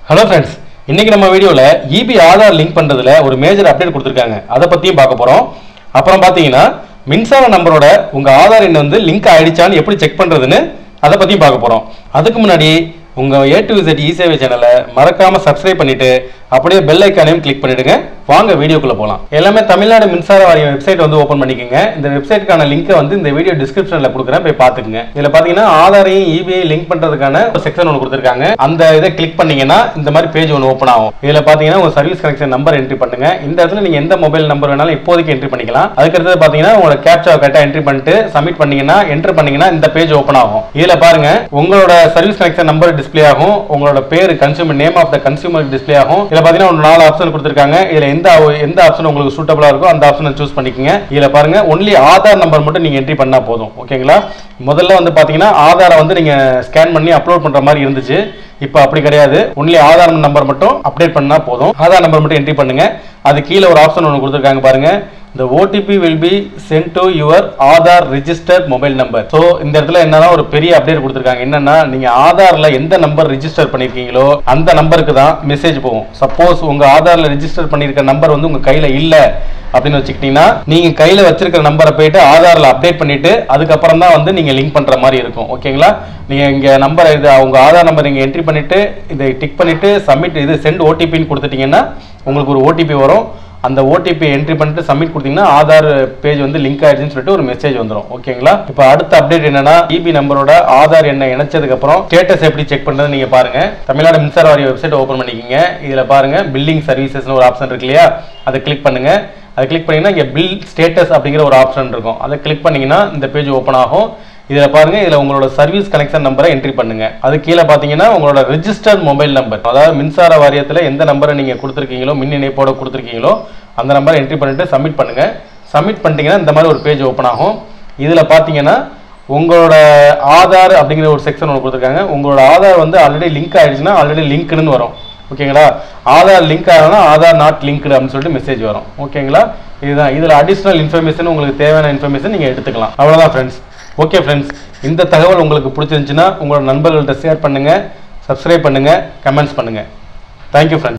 hello friends இன்னைக்கு நம்ம வீடியோவில் இபி ஆதார் லிங்க் பண்ணுறதுல ஒரு மேஜர் அப்டேட் கொடுத்துருக்காங்க அதை பற்றியும் பார்க்க போகிறோம் அப்புறம் பார்த்தீங்கன்னா மின்சார நம்பரோட உங்கள் ஆதார் எண் வந்து லிங்க் ஆயிடுச்சான்னு எப்படி செக் பண்ணுறதுன்னு அதை பற்றியும் பார்க்க போகிறோம் அதுக்கு முன்னாடி உங்கள் ஏ டு Z இ சேவை சேனலை மறக்காமல் சப்ஸ்கிரைப் பண்ணிவிட்டு அப்படியே பெல் ஐக்கானையும் கிளிக் பண்ணிவிடுங்க வாங்க வீடியோக்குள்ளே போகலாம் எல்லாமே தமிழ்நாடு மின்சார வாரிய வெப்சைட் வந்து ஓப்பன் பண்ணிக்கோங்க இந்த வெப்சைட்டுக்கான லிங்க்கை வந்து இந்த வீடியோ டிஸ்கிரிப்ஷனில் கொடுக்குறேன் போய் பார்த்துக்குங்க இதில் பார்த்தீங்கன்னா ஆதாரையும் இபிஐ லிங்க் பண்ணுறதுக்கான ஒரு செக்ஷன் ஒன்று கொடுத்துருக்காங்க அந்த இதை கிளிக் பண்ணீங்கன்னா இந்த மாதிரி பேஜ் ஒன்று ஓப்பன் ஆகும் இதில் பார்த்தீங்கன்னா உங்கள் சர்வீஸ் கனெக்ஷன் நம்பர் என்ட்ரி பண்ணுங்க இந்த இடத்துல நீங்கள் எந்த மொபைல் நம்பர் வேணாலும் இப்போதைக்கு என்ட்ரி பண்ணிக்கலாம் அதுக்கடுத்தது பார்த்தீங்கன்னா உங்களோட கேப்சா கரெக்டாக என்ட்ரி பண்ணிட்டு சப்மிட் பண்ணீங்கன்னா என்ட்ரு பண்ணீங்கன்னா இந்த பேஜ் ஓப்பன் ஆகும் இதில் பாருங்க உங்களோட சர்வீஸ் கனெக்ஷன் நம்பர் டிஸ்ப்ளே ஆகும் உங்களோட பேர் consumer name of the consumer display ஆகும் இதில் பார்த்தீங்கன்னா ஒரு நாலு ஆப்ஷன் கொடுத்துருக்காங்க இதில் எந்த எந்த ஆப்ஷன் உங்களுக்கு சூட்டபிளாக இருக்கோ அந்த ஆப்ஷனை சூஸ் பண்ணிக்கோங்க இதில் பாருங்க ஒன்லி ஆதார் நம்பர் மட்டும் நீங்கள் என்ட்ரி பண்ணால் போதும் ஓகேங்களா முதல்ல வந்து பார்த்தீங்கன்னா ஆதாரை வந்து நீங்கள் ஸ்கேன் பண்ணி அப்லோட் பண்ணுற மாதிரி இருந்துச்சு இப்போ அப்படி கிடையாது ஒன்லி ஆதார் நம்பர் மட்டும் அப்டேட் பண்ணால் போதும் ஆதார் நம்பர் மட்டும் என்ட்ரி பண்ணுங்க அது கீழே ஒரு ஆப்ஷன் ஒன்று கொடுத்துருக்காங்க பாருங்க the OTP will be sent to your Aadhaar registered mobile number so இந்த இடத்துல என்னன்னா ஒரு பெரிய அப்டேட் கொடுத்துருக்காங்க என்னன்னா நீங்க ஆதார்ல எந்த நம்பர் ரிஜிஸ்டர் பண்ணிருக்கீங்களோ அந்த நம்பருக்கு தான் மெசேஜ் போகும் சப்போஸ் உங்க ஆதார்ல ரெஜிஸ்டர் பண்ணிருக்க நம்பர் வந்து உங்க கையில இல்ல அப்படின்னு வச்சுக்கிட்டீங்கன்னா நீங்க கையில வச்சிருக்கிற நம்பரை போயிட்டு ஆதார்ல அப்டேட் பண்ணிட்டு அதுக்கப்புறம் தான் வந்து நீங்க லிங்க் பண்ற மாதிரி இருக்கும் ஓகேங்களா நீங்க இங்க நம்பர் இது உங்க ஆதார் நம்பர் நீங்க என்ட்ரி பண்ணிட்டு இதை டிக் பண்ணிட்டு சப்மிட் இது சென்ட் ஓடிபின்னு கொடுத்துட்டீங்கன்னா உங்களுக்கு ஒரு ஓடிபி வரும் அந்த ஓடிபி என்ட்ரி பண்ணிட்டு சப்மிட் கொடுத்தீங்கன்னா ஆதார் பேஜ் வந்து லிங்க் ஆயிடுச்சுன்னு சொல்லிட்டு ஒரு மெசேஜ் வந்துடும் ஓகேங்களா இப்போ அடுத்த அப்டேட் என்னன்னா இபி நம்பரோட ஆதார் எண்ணை இணைச்சதுக்கு அப்புறம் ஸ்டேட்டஸ் எப்படி செக் பண்றது நீங்க பாருங்க தமிழ்நாடு மின்சார வாரிய வெப்சைட் ஓபன் பண்ணிக்கோங்க இதுல பாருங்க பில்லிங் சர்வீசஸ்னு ஒரு ஆப்ஷன் இருக்கு இல்லையா அதை கிளிக் பண்ணுங்க அதை கிளிக் பண்ணீங்கன்னா இங்க பில் ஸ்டேட்டஸ் அப்படிங்கிற ஒரு ஆப்ஷன் இருக்கும் அதை கிளிக் பண்ணீங்கன்னா இந்த பேஜ் ஓப்பன் ஆகும் இதில் பாருங்க இதில் உங்களோட சர்வீஸ் கனெக்ஷன் நம்பரை என்ட்ரி பண்ணுங்க அது கீழே பார்த்தீங்கன்னா உங்களோட ரிஜிஸ்டர்ட் மொபைல் நம்பர் அதாவது மின்சார வாரியத்தில் எந்த நம்பரை நீங்கள் கொடுத்துருக்கீங்களோ மின் இணைப்போட கொடுத்துருக்கீங்களோ அந்த நம்பரை என்ட்ரி பண்ணிட்டு சப்மிட் பண்ணுங்க சப்மிட் பண்ணிட்டீங்கன்னா இந்த மாதிரி ஒரு பேஜ் ஓப்பன் ஆகும் இதில் பார்த்தீங்கன்னா உங்களோட ஆதார் அப்படிங்கிற ஒரு செக்ஷன் ஒன்று கொடுத்துருக்காங்க உங்களோட ஆதார் வந்து ஆல்ரெடி லிங்க் ஆயிடுச்சுன்னா ஆல்ரெடி லிங்க்னு வரும் ஓகேங்களா ஆதார் லிங்க் ஆகணும்னா ஆதார் நாட் லிங்க்டு அப்படின்னு சொல்லிட்டு மெசேஜ் வரும் ஓகேங்களா இதுதான் இதில் அடிஷ்னல் இன்ஃபர்மேஷன் உங்களுக்கு தேவையான இன்ஃபர்மேஷன் நீங்கள் எடுத்துக்கலாம் அவ்வளோதான் ஃப்ரெண்ட்ஸ் ஓகே ஃப்ரெண்ட்ஸ் இந்த தகவல் உங்களுக்கு பிடிச்சிருந்துச்சுன்னா உங்களோட நண்பர்கள்ட்ட ஷேர் பண்ணுங்கள் சப்ஸ்கிரைப் பண்ணுங்கள் கமெண்ட்ஸ் பண்ணுங்கள் தேங்க்யூ ஃப்ரெண்ட்ஸ்